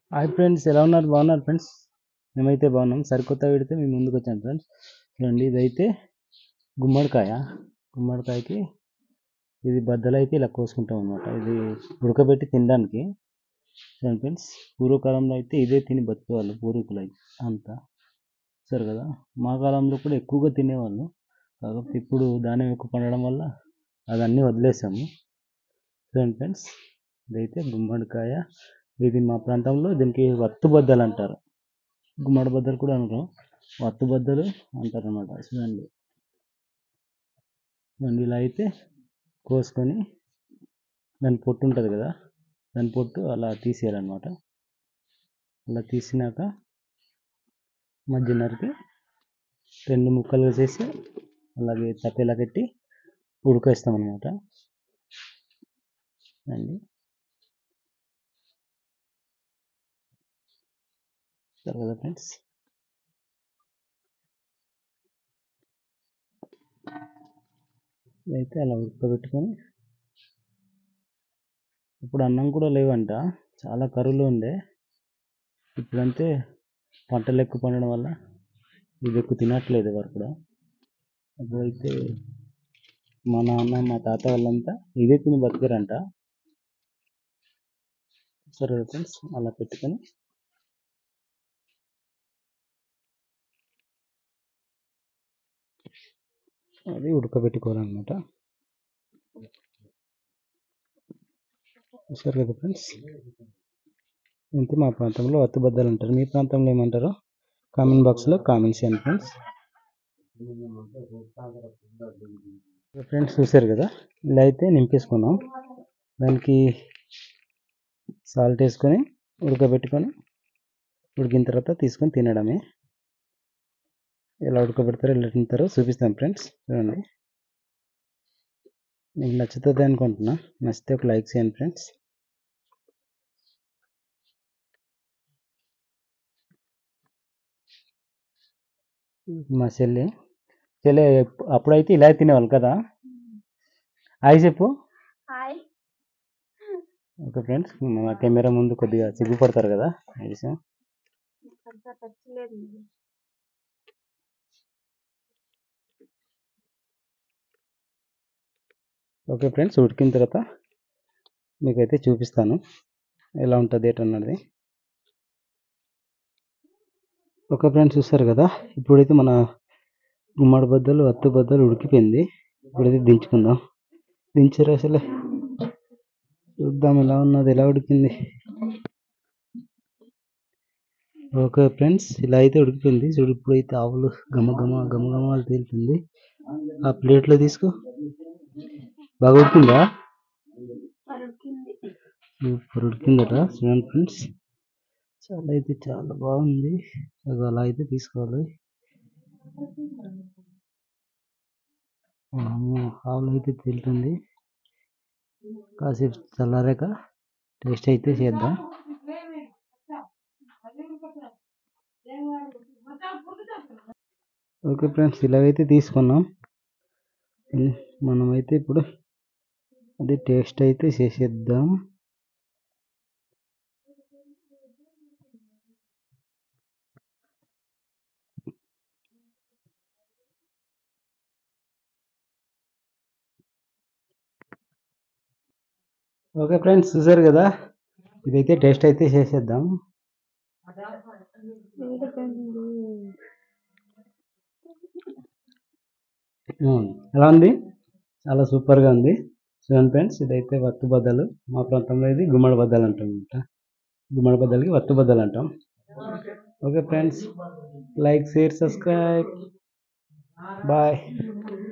hi friends ఎలా ఉన్నారు బాగున్నారు ఫ్రెండ్స్ మేమైతే బాగున్నాం సరికొత్త పెడితే మేము ముందుకు వచ్చాను ఫ్రెండ్స్ చూడండి ఇదైతే గుమ్మడికాయ గుమ్మడికాయకి ఇది బద్దలు అయితే ఇలా కోసుకుంటాం అనమాట ఇది ఉడకబెట్టి తినడానికి చూడండి ఫ్రెండ్స్ పూర్వకాలంలో అయితే ఇదే తిని బతికేవాళ్ళు పూర్వీకులు అయితే అంతా సరే కదా మా కాలంలో కూడా ఎక్కువగా తినేవాళ్ళు కాకపోతే ఇప్పుడు ధాన్యం ఎక్కువ పండడం వల్ల అవన్నీ వదిలేసాము చూడండి ఫ్రెండ్స్ ఇదైతే గుమ్మడికాయ ఇది మా ప్రాంతంలో దీనికి వత్తు బద్దలు అంటారు గుమ్మడి బద్దలు కూడా అంటారు వత్తు బద్దలు అంటారు అనమాట చూడండి చూడండి ఇలా అయితే కోసుకొని దాని పొట్టు ఉంటుంది కదా దాని పొట్టు అలా తీసేయాలన్నమాట అలా తీసినాక మధ్య నరికి రెండు ముక్కలుగా చేసి అలాగే తప్పేలా పెట్టి ఉడకేస్తాం అనమాట అండి సరే కదా ఫ్రెండ్స్ అయితే అలా ఉడకబెట్టుకొని ఇప్పుడు అన్నం కూడా లేవంట చాలా కరువులో ఉండే ఇప్పుడంతే పంటలు ఎక్కువ పండడం వల్ల ఇది ఎక్కువ తినట్లేదు ఎవరు కూడా అప్పుడైతే మా నాన్న మా తాత వాళ్ళంతా ఇదే తిని బతికారంట సరే ఫ్రెండ్స్ అలా పెట్టుకొని అది ఉడకబెట్టుకోవాలన్నమాట సరే కదా ఫ్రెండ్స్ ఇంతే మా ప్రాంతంలో వత్తుబద్దలు అంటారు మీ ప్రాంతంలో ఏమంటారో కామెంట్ బాక్స్లో కామెంట్ చేయండి ఫ్రెండ్స్ ఫ్రెండ్స్ చూసారు కదా ఇలా అయితే నింపేసుకున్నాం దానికి సాల్ట్ వేసుకొని ఉడకబెట్టుకొని ఉడికిన తర్వాత తీసుకొని తినడమే ఎలా ఉడకబెడతారో ఎలా తింటారో చూపిస్తాను ఫ్రెండ్స్ చూడండి మీకు నచ్చుతుంది అనుకుంటున్నా నచ్చితే ఒక లైక్ చేయండి ఫ్రెండ్స్ మా చెల్లి చెల్లి అప్పుడైతే ఇలా తినేవాళ్ళు కదా హాయ్ చెప్పు హాయ్ ఓకే ఫ్రెండ్స్ మా కెమెరా ముందు కొద్దిగా సిగ్గుపడతారు కదా ఈ విషయం అంతా టచ్ లేదు ఓకే ఫ్రెండ్స్ ఉడికిన తర్వాత మీకైతే చూపిస్తాను ఎలా ఉంటుంది ఏంటన్నది ఓకే ఫ్రెండ్స్ చూస్తారు కదా ఇప్పుడైతే మన గుమ్మడి బద్దలు అత్తు బద్దలు ఉడికిపోయింది ఇప్పుడైతే దించుకుందాం దించారు అసలే చూద్దాం ఎలా ఉన్నది ఎలా ఉడికింది ఓకే ఫ్రెండ్స్ ఇలా అయితే ఉడికిపోయింది చూడు ఇప్పుడైతే ఆవులు గమ గమ గమ గమాలు తేలుతుంది ఆ ప్లేట్లో తీసుకో బాగా ఉడికిందా ఉడికింది సూపర్ ఉడికిందట చూడండి ఫ్రెండ్స్ చాలా అయితే చాలా బాగుంది అది అలా అయితే తీసుకోవాలి వామ్మో, ఆవులు అయితే తేలుతుంది కాసేపు చల్లారాక టేస్ట్ అయితే చేద్దాం ఓకే ఫ్రెండ్స్ ఇలాగైతే తీసుకున్నాం ఉమ్, మనమైతే ఇప్పుడు అది టేస్ట్ అయితే చేసేద్దాం ఓకే ఫ్రెండ్స్ చూసారు కదా ఇదైతే టేస్ట్ అయితే చేసేద్దాం ఉమ్, ఎలా ఉంది చాలా సూపర్గా ఉంది చూడండి ఫ్రెండ్స్ ఇదైతే వత్తు బద్దలు మా ప్రాంతంలో ఇది గుమ్మడి బద్దలు అంటాం అనమాట గుమ్మడి బద్దలకి వత్తు బద్దలు అంటాం okay friends like share subscribe bye